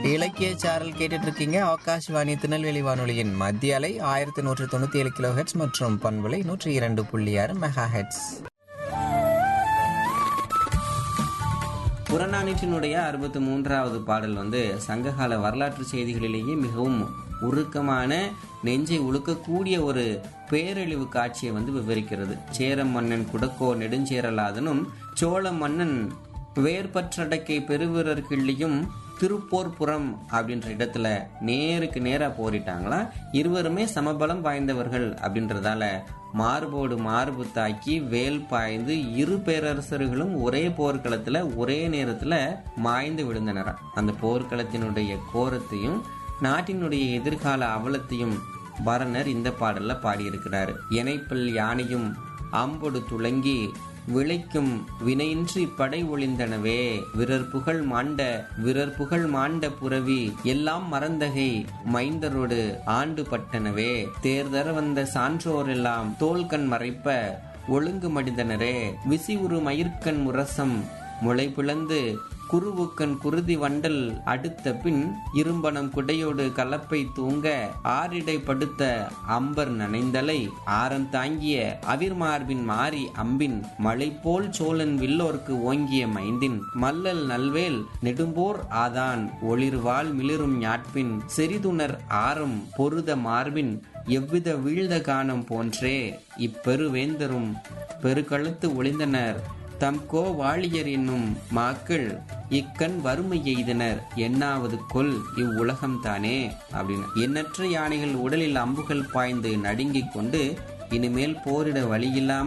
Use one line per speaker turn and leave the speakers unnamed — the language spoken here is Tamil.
இலக்கிய சாரல் கேட்டுட்டு இருக்கீங்க ஆகாஷ்வாணி திருநெல்வேலி வானொலியின் மத்திய அலை ஆயிரத்தி நூற்றி தொண்ணூத்தி ஏழு கிலோ ஹெட்ஸ் மற்றும் பண்பலை நூற்றி இரண்டு புள்ளி ஆறு மெகா ஹெட்ஸ்
புறநானூற்றினுடைய அறுபத்தி மூன்றாவது பாடல் வந்து சங்ககால வரலாற்று செய்திகளிலேயே மிகவும் உருக்கமான நெஞ்சை உழுக்கக்கூடிய ஒரு பேரழிவு காட்சியை வந்து விவரிக்கிறது சேர மன்னன் குடக்கோ நெடுஞ்சேரலாதனும் சோழ மன்னன் வேர்பற்றடக்கை பெருவீரர் கிள்ளியும் திருப்போர்புறம் அப்படின்ற இடத்துல நேருக்கு நேரா போரிட்டாங்களா இருவருமே சமபலம் வாய்ந்தவர்கள் அப்படின்றதால மார்போடு மார்பு தாக்கி வேல் பாய்ந்து இரு பேரரசர்களும் ஒரே போர்க்களத்துல ஒரே நேரத்துல மாய்ந்து விழுந்தனராம் அந்த போர்க்களத்தினுடைய கோரத்தையும் நாட்டினுடைய எதிர்கால அவலத்தையும் பரணர் இந்த பாடல்ல பாடியிருக்கிறாரு இணைப்பில் யானையும் அம்பொடு துளங்கி விளைக்கும் வினையின்றி படை ஒளிந்தனவே விரர் புகழ் மாண்ட விரர் புகழ் மாண்ட புரவி எல்லாம் மறந்தகை மைந்தரோடு ஆண்டு பட்டனவே தேர்தர வந்த சான்றோரெல்லாம் தோல்கண் மறைப்ப ஒழுங்கு மடிந்தனரே விசி உரு மயிர்கண் முரசம் முளை பிளந்து குருவுக்கன் குருதி வண்டல் அடுத்த பின் இரும்பனம் குடையோடு கலப்பை தூங்க ஆரிடை படுத்த அம்பர் நனைந்தலை ஆரம் தாங்கிய அவிர்மார்பின் மாறி அம்பின் மலை போல் சோழன் வில்லோர்க்கு ஓங்கிய மைந்தின் மல்லல் நல்வேல் நெடும்போர் ஆதான் ஒளிர்வாள் மிளிரும் ஞாட்பின் செறிதுணர் ஆரம் பொருத மார்பின் எவ்வித வீழ்த காணம் போன்றே இப்பெருவேந்தரும் பெருக்கழுத்து ஒளிந்தனர் தம் கோ வாழியர் என்னும் மாக்கள் இக்கண் வறுமை எய்தனர் எண்ணாவது கொல் இவ்வுலகம் தானே அப்படின்னு எண்ணற்ற யானைகள் உடலில் அம்புகள் பாய்ந்து நடுங்கிக் கொண்டு இனிமேல் போரிட வழியில்லாமல்